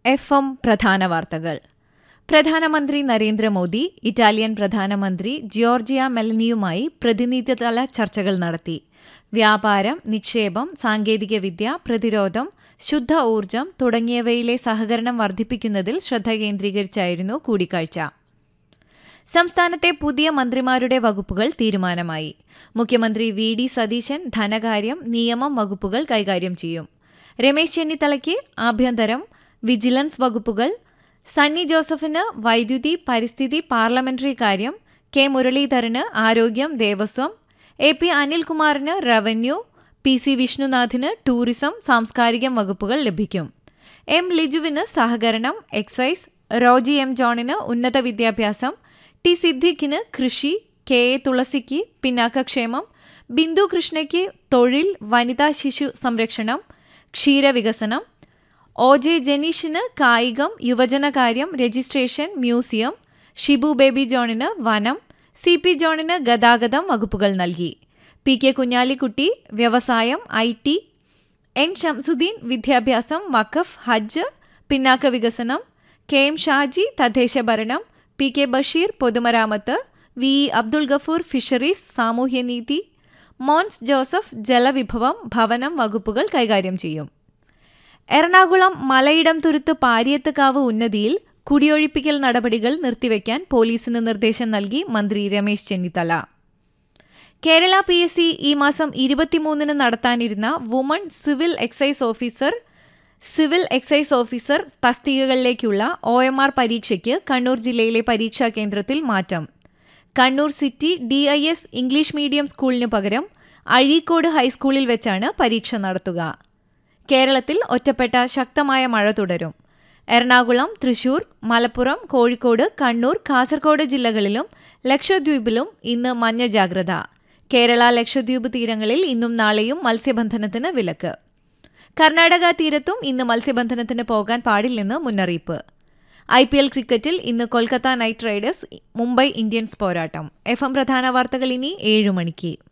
F M പ്രധാന വാർത്തകൾ പ്രധാനമന്ത്രി നരേന്ദ്രമോദി ഇറ്റാലിയൻ പ്രധാനമന്ത്രി ജിയോർജിയ മെലനിയുമായി പ്രതിനിധിതല ചർച്ചകൾ നടത്തി വ്യാപാരം നിക്ഷേപം സാങ്കേതികവിദ്യ പ്രതിരോധം ശുദ്ധ ഊർജം തുടങ്ങിയവയിലെ സഹകരണം വർദ്ധിപ്പിക്കുന്നതിൽ ശ്രദ്ധ കേന്ദ്രീകരിച്ചായിരുന്നു കൂടിക്കാഴ്ച സംസ്ഥാനത്തെ പുതിയ മന്ത്രിമാരുടെ വകുപ്പുകൾ തീരുമാനമായി മുഖ്യമന്ത്രി വി ഡി സതീശൻ ധനകാര്യം നിയമം വകുപ്പുകൾ കൈകാര്യം ചെയ്യും രമേശ് ചെന്നിത്തലയ്ക്ക് ആഭ്യന്തരം വിജിലൻസ് വകുപ്പുകൾ സണ്ണി ജോസഫിന് വൈദ്യുതി പരിസ്ഥിതി പാർലമെന്ററി കാര്യം കെ മുരളീധരന് ആരോഗ്യം ദേവസ്വം എ പി അനിൽകുമാറിന് റവന്യൂ പി സി വിഷ്ണുനാഥിന് ടൂറിസം സാംസ്കാരികം വകുപ്പുകൾ ലഭിക്കും എം ലിജുവിന് സഹകരണം എക്സൈസ് റോജി എം ജോണിന് ഉന്നത വിദ്യാഭ്യാസം ടി സിദ്ദിഖിന് കൃഷി കെ എ തുളസിക്ക് പിന്നാക്കക്ഷേമം ബിന്ദു കൃഷ്ണയ്ക്ക് തൊഴിൽ വനിതാ ശിശു സംരക്ഷണം ക്ഷീരവികസനം ഒ ജെ ജനീഷിന് കായികം യുവജനകാര്യം രജിസ്ട്രേഷൻ മ്യൂസിയം ഷിബു ബേബി ജോണിന് വനം സി പി ജോണിന് ഗതാഗതം വകുപ്പുകൾ നൽകി പി കെ കുഞ്ഞാലിക്കുട്ടി വ്യവസായം ഐ ടി എൻ ഷംസുദ്ദീൻ വിദ്യാഭ്യാസം വഖഫ് ഹജ്ജ് പിന്നാക്ക വികസനം കെ എം ഷാജി തദ്ദേശ ഭരണം പി കെ ബഷീർ പൊതുമരാമത്ത് V E Abdul Gafoor fisheries സാമൂഹ്യനീതി മോൻസ് ജോസഫ് ജലവിഭവം ഭവനം വകുപ്പുകൾ കൈകാര്യം ചെയ്യും എറണാകുളം മലയിടം തുരുത്ത് പാരിയത്തുകാവ് ഉന്നതിയിൽ കുടിയൊഴിപ്പിക്കൽ നടപടികൾ നിർത്തിവെക്കാൻ പോലീസിന് നിർദ്ദേശം നൽകി മന്ത്രി Ramesh Chennithala Kerala P S C ഈ മാസം ഇരുപത്തിമൂന്നിന് നടത്താനിരുന്ന woman civil excise officer civil excise officer തസ്തികകളിലേക്കുള്ള ഒ എം ആർ പരീക്ഷയ്ക്ക് കണ്ണൂർ ജില്ലയിലെ പരീക്ഷാ കേന്ദ്രത്തിൽ മാറ്റം Kannur city D I S English medium സ്കൂളിനു പകരം അഴീക്കോട് ഹൈസ്കൂളിൽ വെച്ചാണ് പരീക്ഷ നടത്തുക കേരളത്തിൽ ഒറ്റപ്പെട്ട ശക്തമായ മഴ തുടരും എറണാകുളം തൃശൂർ മലപ്പുറം കോഴിക്കോട് കണ്ണൂർ കാസർഗോഡ് ജില്ലകളിലും ലക്ഷദ്വീപിലും ഇന്ന് മഞ്ഞ ജാഗ്രത കേരള ലക്ഷദ്വീപ് തീരങ്ങളിൽ ഇന്നും നാളെയും മത്സ്യബന്ധനത്തിന് വിലക്ക് കർണാടക തീരത്തും ഇന്ന് മത്സ്യബന്ധനത്തിന് പോകാൻ പാടില്ലെന്ന് മുന്നറിയിപ്പ് ഐ പി എൽ ക്രിക്കറ്റിൽ ഇന്ന് Kolkata Knight Riders Mumbai Indians പോരാട്ടം എഫ് എം പ്രധാന വാർത്തകൾ ഇനി ഏഴു മണിക്ക്